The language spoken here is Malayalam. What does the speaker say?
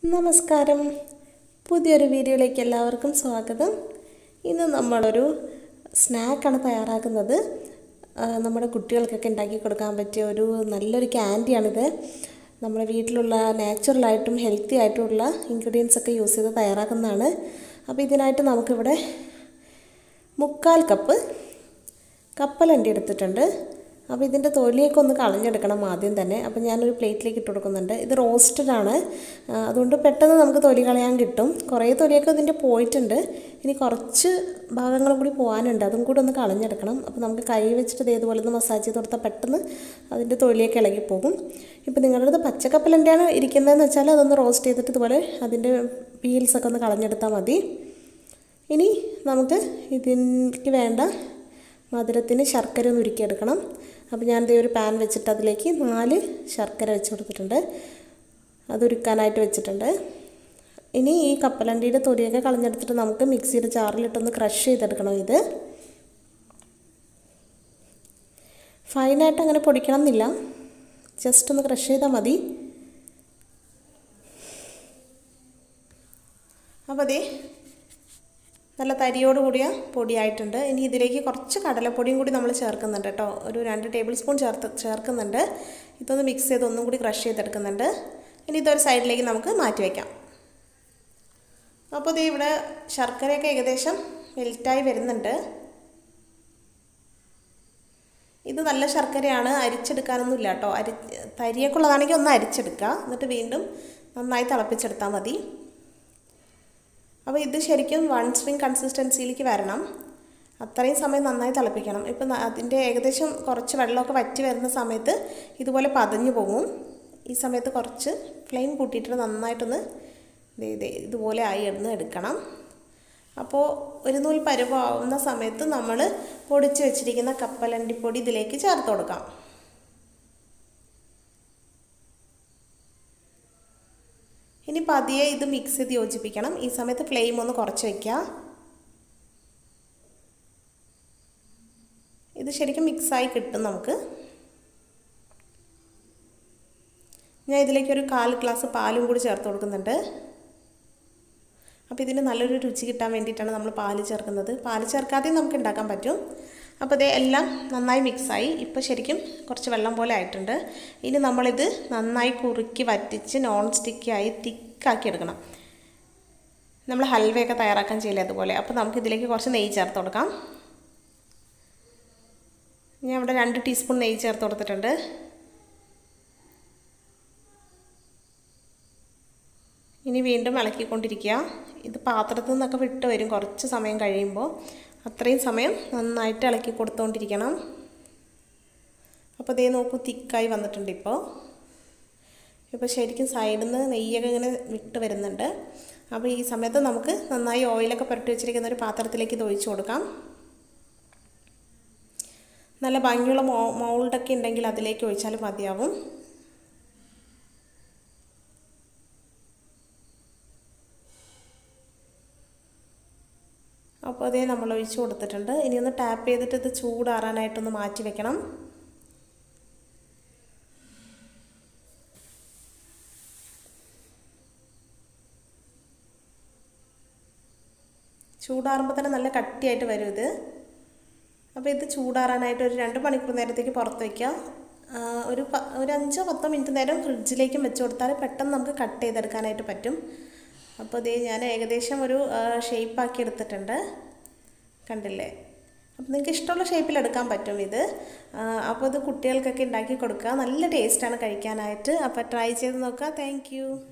നമസ്കാരം പുതിയൊരു വീഡിയോയിലേക്ക് എല്ലാവർക്കും സ്വാഗതം ഇന്ന് നമ്മളൊരു സ്നാക്കാണ് തയ്യാറാക്കുന്നത് ആ, നമ്മുടെ കുട്ടികൾക്കൊക്കെ ഉണ്ടാക്കി കൊടുക്കാൻ പറ്റിയ ഒരു നല്ലൊരു ക്യാൻഡിയാണിത് നമ്മുടെ വീട്ടിലുള്ള നാച്ചുറലായിട്ടും ഹെൽത്തി ആയിട്ടുള്ള ഇൻഗ്രീഡിയൻസ് ഒക്കെ യൂസ് ചെയ്ത് തയ്യാറാക്കുന്നതാണ് അപ്പോൾ ഇതിനായിട്ട് നമുക്കിവിടെ മുക്കാൽ കപ്പ് കപ്പലണ്ടി എടുത്തിട്ടുണ്ട് അപ്പോൾ ഇതിൻ്റെ തൊലിയൊക്കെ ഒന്ന് കളഞ്ഞെടുക്കണം ആദ്യം തന്നെ അപ്പോൾ ഞാനൊരു പ്ലേറ്റിലേക്ക് ഇട്ട് കൊടുക്കുന്നുണ്ട് ഇത് റോസ്റ്റഡ് ആണ് ആ, അതുകൊണ്ട് പെട്ടെന്ന് നമുക്ക് തൊലി കളയാൻ കിട്ടും കുറേ തൊലിയൊക്കെ ഇതിൻ്റെ പോയിട്ടുണ്ട് ഇനി കുറച്ച് ഭാഗങ്ങളും കൂടി പോകാനുണ്ട് അതും കൂടി ഒന്ന് കളഞ്ഞെടുക്കണം അപ്പോൾ നമുക്ക് കൈ വെച്ചിട്ട് ഇത് ഇതുപോലെ ഒന്ന് മസാജ് ചെയ്ത് കൊടുത്താൽ പെട്ടെന്ന് അതിൻ്റെ തൊലിയൊക്കെ ഇളകി പോകും ഇപ്പോൾ നിങ്ങളുടെ അടുത്ത് പച്ചക്കപ്പലൻ്റെയാണ് ഇരിക്കുന്നതെന്ന് വെച്ചാൽ അതൊന്ന് റോസ്റ്റ് ചെയ്തിട്ട് ഇതുപോലെ അതിൻ്റെ പീൽസൊക്കെ ഒന്ന് കളഞ്ഞെടുത്താൽ മതി ഇനി നമുക്ക് ഇതിലേക്ക് വേണ്ട മധുരത്തിന് ശർക്കര ഒന്ന് ഉരുക്കിയെടുക്കണം അപ്പോൾ ഞാനിതേ ഒരു പാൻ വെച്ചിട്ട് അതിലേക്ക് നാല് ശർക്കര വെച്ച് കൊടുത്തിട്ടുണ്ട് അത് ഉരുക്കാനായിട്ട് വെച്ചിട്ടുണ്ട് ഇനി ഈ കപ്പലണ്ടിയുടെ തൊലിയൊക്കെ കളഞ്ഞെടുത്തിട്ട് നമുക്ക് മിക്സിയുടെ ജാറിലിട്ടൊന്ന് ക്രഷ് ചെയ്തെടുക്കണം ഇത് ഫൈനായിട്ട് അങ്ങനെ പൊടിക്കണം എന്നില്ല ജസ്റ്റ് ഒന്ന് ക്രഷ് ചെയ്താൽ മതി അപ്പോൾ അതേ നല്ല തരിയോട് കൂടിയ പൊടിയായിട്ടുണ്ട് ഇനി ഇതിലേക്ക് കുറച്ച് കടലപ്പൊടിയും കൂടി നമ്മൾ ചേർക്കുന്നുണ്ട് കേട്ടോ ഒരു രണ്ട് ടേബിൾ സ്പൂൺ ചേർത്ത് ചേർക്കുന്നുണ്ട് ഇതൊന്ന് മിക്സ് ചെയ്ത് ഒന്നും കൂടി ക്രഷ് ചെയ്തെടുക്കുന്നുണ്ട് ഇനി ഇതൊരു സൈഡിലേക്ക് നമുക്ക് മാറ്റി വയ്ക്കാം അപ്പോൾ ഇത് ഇവിടെ ശർക്കരയൊക്കെ ഏകദേശം മെൽറ്റായി വരുന്നുണ്ട് ഇത് നല്ല ശർക്കരയാണ് അരിച്ചെടുക്കാനൊന്നും ഇല്ല കേട്ടോ അരി തരിയൊക്കെ ഉള്ളതാണെങ്കിൽ ഒന്ന് അരിച്ചെടുക്കുക എന്നിട്ട് വീണ്ടും നന്നായി തിളപ്പിച്ചെടുത്താൽ മതി അപ്പോൾ ഇത് ശരിക്കും വൺ സ്ട്രിങ് കൺസിസ്റ്റൻസിയിലേക്ക് വരണം അത്രയും സമയം നന്നായി തിളപ്പിക്കണം ഇപ്പം അതിൻ്റെ ഏകദേശം കുറച്ച് വെള്ളമൊക്കെ വറ്റി വരുന്ന സമയത്ത് ഇതുപോലെ പതഞ്ഞു പോകും ഈ സമയത്ത് കുറച്ച് ഫ്ലെയിം കൂട്ടിയിട്ട് നന്നായിട്ടൊന്ന് ദേ ദേ ഇതുപോലെ ആയി ഇടുന്ന് എടുക്കണം അപ്പോൾ ഒരു നൂൽ പരുവാവുന്ന സമയത്ത് നമ്മൾ പൊടിച്ച് വെച്ചിരിക്കുന്ന കപ്പലണ്ടിപ്പൊടി ഇതിലേക്ക് ചേർത്ത് കൊടുക്കാം ഇനി പതിയെ ഇത് മിക്സ് ചെയ്ത് യോജിപ്പിക്കണം ഈ സമയത്ത് ഫ്ലെയിം ഒന്ന് കുറച്ച് വയ്ക്കുക ഇത് ശരിക്കും മിക്സായി കിട്ടും നമുക്ക് ഞാൻ ഇതിലേക്ക് ഒരു കാൽ ഗ്ലാസ് പാലും കൂടി ചേർത്ത് കൊടുക്കുന്നുണ്ട് അപ്പോൾ ഇതിന് നല്ലൊരു രുചി കിട്ടാൻ വേണ്ടിയിട്ടാണ് നമ്മൾ പാല് ചേർക്കുന്നത് പാല് ചേർക്കാതെയും നമുക്ക് ഉണ്ടാക്കാൻ പറ്റും അപ്പോൾ ഇത് എല്ലാം നന്നായി മിക്സായി ഇപ്പോൾ ശരിക്കും കുറച്ച് വെള്ളം പോലെ ആയിട്ടുണ്ട് ഇനി നമ്മളിത് നന്നായി കുറുക്കി വറ്റിച്ച് നോൺ സ്റ്റിക്കായി തിക്കാക്കി എടുക്കണം നമ്മൾ ഹൽവയൊക്കെ തയ്യാറാക്കാൻ ചെയ്യില്ല അതുപോലെ അപ്പോൾ നമുക്ക് ഇതിലേക്ക് കുറച്ച് നെയ്യ് ചേർത്ത് കൊടുക്കാം ഞാൻ ഇവിടെ രണ്ട് ടീസ്പൂൺ നെയ്യ് ചേർത്ത് കൊടുത്തിട്ടുണ്ട് ഇനി വീണ്ടും ഇളക്കിക്കൊണ്ടിരിക്കുക ഇത് പാത്രത്തിൽ നിന്നൊക്കെ വിട്ട് വരും കുറച്ച് സമയം കഴിയുമ്പോൾ അത്രയും സമയം നന്നായിട്ട് ഇളക്കി കൊടുത്തുകൊണ്ടിരിക്കണം അപ്പോൾ ഇതേ നോക്കൂ തിക്കായി വന്നിട്ടുണ്ട് ഇപ്പോൾ ഇപ്പോൾ ശരിക്കും സൈഡിൽ നിന്ന് നെയ്യൊക്കെ ഇങ്ങനെ വിട്ട് വരുന്നുണ്ട് അപ്പോൾ ഈ സമയത്ത് നമുക്ക് നന്നായി ഓയിലൊക്കെ പുരട്ടി വെച്ചിരിക്കുന്ന ഒരു പാത്രത്തിലേക്ക് ഇത് ഒഴിച്ചു കൊടുക്കാം നല്ല ഭംഗിയുള്ള മോ മൗൾഡൊക്കെ ഉണ്ടെങ്കിൽ അതിലേക്ക് ഒഴിച്ചാൽ മതിയാവും അപ്പോൾ അതേ നമ്മൾ ഒഴിച്ചു കൊടുത്തിട്ടുണ്ട് ഇനി ഒന്ന് ടാപ്പ് ചെയ്തിട്ട് ഇത് ചൂടാറാനായിട്ടൊന്ന് മാറ്റി വെക്കണം ചൂടാറുമ്പോൾ തന്നെ നല്ല കട്ടിയായിട്ട് വരും ഇത് അപ്പോൾ ഇത് ചൂടാറാനായിട്ട് ഒരു രണ്ട് മണിക്കൂർ നേരത്തേക്ക് പുറത്ത് വയ്ക്കുക ഒരു പ ഒരു അഞ്ചോ പത്തോ മിനിറ്റ് നേരം ഫ്രിഡ്ജിലേക്കും വെച്ച് കൊടുത്താൽ പെട്ടെന്ന് നമുക്ക് കട്ട് ചെയ്തെടുക്കാനായിട്ട് പറ്റും അപ്പോൾ ഇതേ ഞാൻ ഏകദേശം ഒരു ഷേപ്പാക്കി എടുത്തിട്ടുണ്ട് കണ്ടില്ലേ അപ്പോൾ നിങ്ങൾക്ക് ഇഷ്ടമുള്ള ഷേപ്പിൽ എടുക്കാൻ പറ്റും ഇത് അപ്പോൾ ഇത് കുട്ടികൾക്കൊക്കെ ഉണ്ടാക്കി കൊടുക്കുക നല്ല ടേസ്റ്റാണ് കഴിക്കാനായിട്ട് അപ്പോൾ ട്രൈ ചെയ്ത് നോക്കുക താങ്ക്